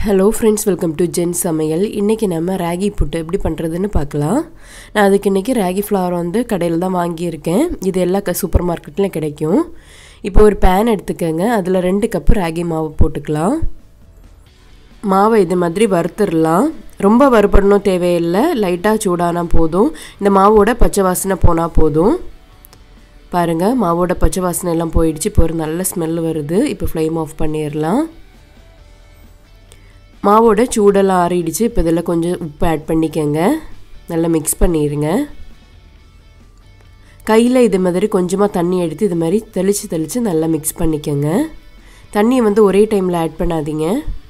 hello friends welcome to Jen சமையல் இன்றைக்கி நம்ம ராகி புட்டு எப்படி பண்ணுறதுன்னு பார்க்கலாம் நான் அதுக்கு இன்றைக்கி ராகி ஃப்ளவர் வந்து கடையில் தான் வாங்கியிருக்கேன் இது எல்லா க சூப்பர் மார்க்கெட்லையும் கிடைக்கும் இப்போ ஒரு பேன் எடுத்துக்கோங்க அதில் ரெண்டு கப்பு ராகி மாவு போட்டுக்கலாம் மாவை இது மாதிரி வறுத்துடலாம் ரொம்ப வறுபடணும் தேவையில்லை லைட்டாக சூடானா போதும் இந்த மாவோட பச்சை வாசனை போனால் போதும் பாருங்கள் மாவோட பச்சை வாசனை எல்லாம் போயிடுச்சு இப்போ ஒரு நல்ல ஸ்மெல் வருது இப்போ ஃப்ளேம் ஆஃப் பண்ணிடலாம் மாவோட சூடெல்லாம் ஆறிடுச்சு இப்போ இதில் கொஞ்சம் உப்பு ஆட் பண்ணிக்கோங்க நல்லா மிக்ஸ் பண்ணிடுங்க கையில் இது மாதிரி கொஞ்சமாக தண்ணி எடுத்து இது மாதிரி தெளித்து தெளித்து நல்லா மிக்ஸ் பண்ணிக்கோங்க தண்ணியை வந்து ஒரே டைமில் ஆட் பண்ணாதீங்க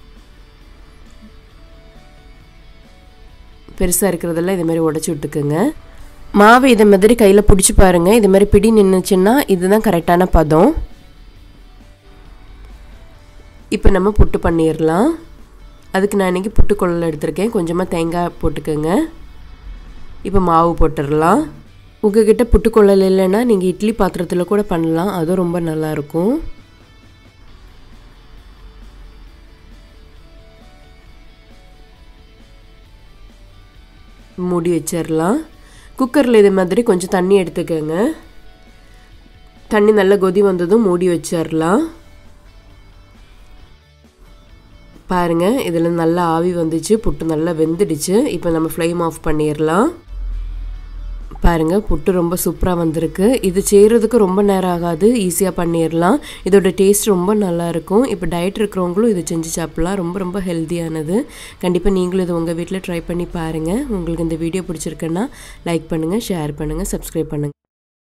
பெருசாக இருக்கிறதெல்லாம் இது மாதிரி உடச்சி விட்டுக்குங்க மாவு இதை மாதிரி கையில் பிடிச்சி பாருங்கள் இது மாதிரி பிடி நின்றுச்சுன்னா இதுதான் கரெக்டான பதம் இப்போ நம்ம புட்டு பண்ணிடலாம் அதுக்கு நான் இன்றைக்கி புட்டுக்குழல் எடுத்திருக்கேன் கொஞ்சமாக தேங்காய் போட்டுக்கோங்க இப்போ மாவு போட்டுடலாம் உங்ககிட்ட புட்டுக்குழல் இல்லைன்னா நீங்கள் இட்லி பாத்திரத்தில் கூட பண்ணலாம் அதுவும் ரொம்ப நல்லாயிருக்கும் மூடி வச்சிடலாம் குக்கரில் இது மாதிரி கொஞ்சம் தண்ணி எடுத்துக்கோங்க தண்ணி நல்லா கொதி வந்ததும் மூடி வச்சிடலாம் பாருங்கள் இதில் நல்லா ஆவி வந்துச்சு புட்டு நல்லா வெந்துடுச்சு இப்போ நம்ம ஃப்ளேம் ஆஃப் பண்ணிடலாம் பாருங்கள் புட்டு ரொம்ப சூப்பராக வந்திருக்கு இது செய்கிறதுக்கு ரொம்ப நேரம் ஆகாது ஈஸியாக பண்ணிடலாம் இதோட டேஸ்ட் ரொம்ப நல்லாயிருக்கும் இப்போ டயட் இருக்கிறவங்களும் இதை செஞ்சு சாப்பிட்லாம் ரொம்ப ரொம்ப ஹெல்த்தியானது கண்டிப்பாக நீங்களும் இது உங்கள் வீட்டில் ட்ரை பண்ணி பாருங்கள் உங்களுக்கு இந்த வீடியோ பிடிச்சிருக்குன்னா லைக் பண்ணுங்கள் ஷேர் பண்ணுங்கள் சப்ஸ்கிரைப் பண்ணுங்கள்